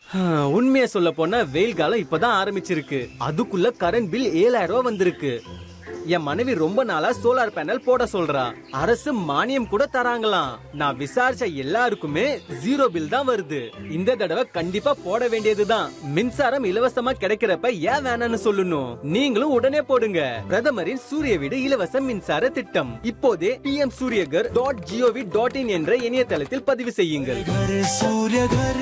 உண்மையை சொல்ல போனா வெயில் காலம் இப்பதான் ஆரம்பிச்சிருக்கு அதுக்குள்ள கரண்ட் பில் ஏழாயிரம் ரூபாய் வந்திருக்கு என் மனைவி ரொம்ப நாளா சோலார் பேனல் போட சொல்றா அரசு மானியம் கூட தராங்களாம் நான் விசாரிச்ச எல்லாருக்குமே ஜீரோ பில் தான் வருது இந்த தடவை கண்டிப்பா போட வேண்டியதுதான் மின்சாரம் இலவசமா கிடைக்கிறப்ப ஏன் வேணாம்னு சொல்லணும் நீங்களும் உடனே போடுங்க பிரதமரின் சூரிய வீடு இலவச மின்சார திட்டம் இப்போதே PM Suryaghar dot gov dot in என்ற இணையதளத்தில் பதிவு செய்யுங்கள் Ghar Surya Ghar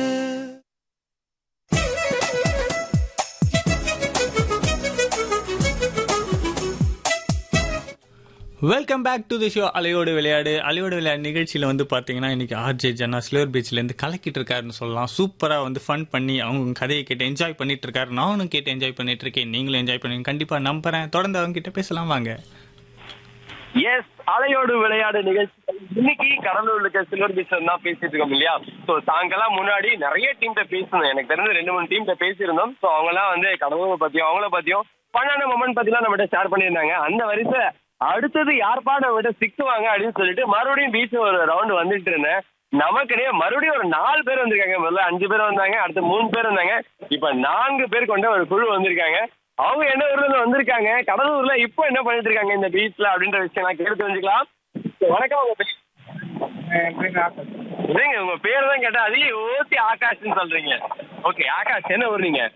welcome back to the show அலையோடு விளையாடு அலையோடு விளையாடு நிகழ்ச்சியில் வந்து பார்த்தீங்கன்னா இன்னைக்கு ஆர்ஜே ஜன்னா ஸ்லோர் பீச்லேருந்து கலக்கிட்டு இருக்காருன்னு சொல்லலாம் சூப்பராக வந்து ஃபன் பண்ணி அவங்க கதையை கேட்டு என்ஜாய் பண்ணிட்டு இருக்காரு நானும் கேட்டு என்ஜாய் பண்ணிட்டு இருக்கேன் நீங்களும் என்ஜாய் பண்ணுவீங்க கண்டிப்பாக நம்புறேன் தொடர்ந்து அவங்க கிட்ட பேசலாம் வாங்க எஸ் அலையோடு விளையாடு நிகழ்ச்சி இன்னைக்கு கடலூர்ல இருக்க சில்வர் பீச் தான் பேசிட்டு இருக்கோம் இல்லையா சோ சாயங்காலம் முன்னாடி நிறைய டீம்கிட்ட பேசணும் எனக்கு தெரிஞ்ச ரெண்டு மூணு டீம்கிட்ட பேசியிருந்தோம் சோ அவங்க எல்லாம் வந்து கடலூர் பத்தியும் அவங்கள பத்தியும் பண்ணான மொமெண்ட் பத்திலாம் நம்மகிட்ட ஷேர் பண்ணியிருந்தாங்க அந்த வரிசை அடுத்தது யார்ப்பா நம்ம விட சிக்குவாங்க அப்படின்னு சொல்லிட்டு மறுபடியும் பீச் ஒரு ரவுண்ட் வந்துட்டு இருந்தேன் நமக்கிடையே மறுபடியும் ஒரு நாலு பேர் வந்திருக்காங்க முதல்ல அஞ்சு பேர் வந்தாங்க அடுத்து மூணு பேர் வந்தாங்க இப்ப நான்கு பேர் கொண்ட ஒரு குழு வந்திருக்காங்க அவங்க என்ன ஊர்ல இருந்து வந்திருக்காங்க கடலூர்ல இப்போ என்ன பண்ணிட்டு இருக்காங்க இந்த பீச்ல அப்படின்ற விஷயம் நான் கேட்டு தெரிஞ்சுக்கலாம் வணக்கம் உங்க பேர் இல்லைங்க உங்க பேர் தான் கேட்டா அதையும் ஓசி ஆகாஷ்னு சொல்றீங்க ஓகே ஆகாஷ் என்ன ஊர் நீங்க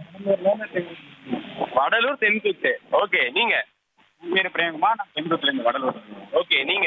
வடலூர் தென்குத்து ஓகே நீங்க பேர் பிரேமகுமார் நான் பெண்குத்துலேருந்து வடலூர் ஓகே நீங்க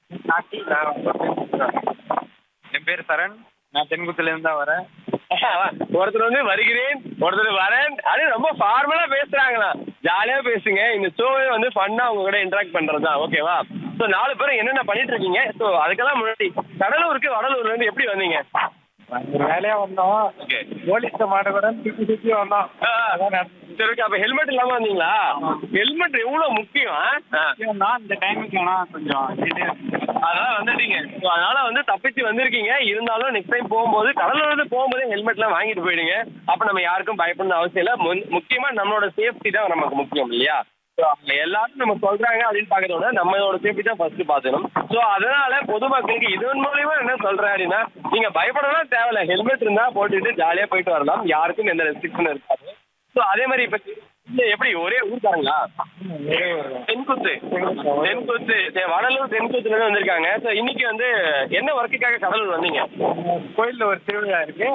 என் பேர் சரண் நான் தென்குத்துலேருந்து தான் வரேன் ஒருத்தர் வந்து வருகிறேன் ஒருத்தர் வரேன் அது ரொம்ப ஃபார்மலா பேசுறாங்களா ஜாலியா பேசுங்க இந்த ஷோவே வந்து ஃபன்னா உங்க கூட இன்டராக்ட் பண்றது தான் ஓகேவா ஸோ நாலு பேரும் என்னென்ன பண்ணிட்டு இருக்கீங்க ஸோ அதுக்கெல்லாம் முன்னாடி கடலூருக்கு வடலூர்ல இருந்து எப்படி வந்தீங்க ஒரு வேலையா வந்தோம் ஓகே போலீஸ் மாட்ட கூட சுற்றி சுற்றி வந்தோம் அதான் நடந்துச்சு. சரி ஓகே அப்ப ஹெல்மெட் இல்லாம வந்தீங்களா ஹெல்மெட் எவ்வளவு முக்கியம் ஆ? ஆ. நான் இந்த டைமுக்கு ஆனால் கொஞ்சம் இது அதனால வந்துட்டீங்க So, அதனால வந்து தப்பிச்சு வந்திருக்கீங்க இருந்தாலும் நெக்ஸ்ட் டைம் போகும்போது கடலூர்ல இருந்து போகும்போது ஹெல்மெட்லாம் வாங்கிட்டு போயிடுங்க அப்ப நம்ம யாருக்கும் பயப்படணும் அவசியம் இல்லை முன்- முக்கியமா நம்மளோட சேஃப்டி தான் நமக்கு முக்கியம் இல்லையா So, அவங்க எல்லாரும் நம்ம சொல்றாங்க அப்படின்னு பாக்கிறத விட நம்மளோட சேஃப்டி தான் ஃபர்ஸ்ட் பாத்துக்கணும் சோ அதனால பொதுமக்களுக்கு இதன் மூலியமா என்ன சொல்றேன் அப்படின்னா நீங்க பயப்படலாம் தேவையில்ல ஹெல்மெட் இருந்தா போட்டுட்டு ஜாலியா போயிட்டு வரலாம் யாருக்கும் எந்த ரெஸ்ட்ரிக்ஷன் இருக்காது சோ அதே மாதிரி இப்ப இல்ல, எப்படி ஒரே ஊருக்காங்களா தென்குத்து தென்குத்து சரி, வடலூர் தென்குத்துல இருந்து வந்திருக்காங்க சோ இன்னைக்கு வந்து என்ன ஒர்க்குக்காக கடலூர் வந்தீங்க கோயிலில் ஒரு திருவிழா இருக்கு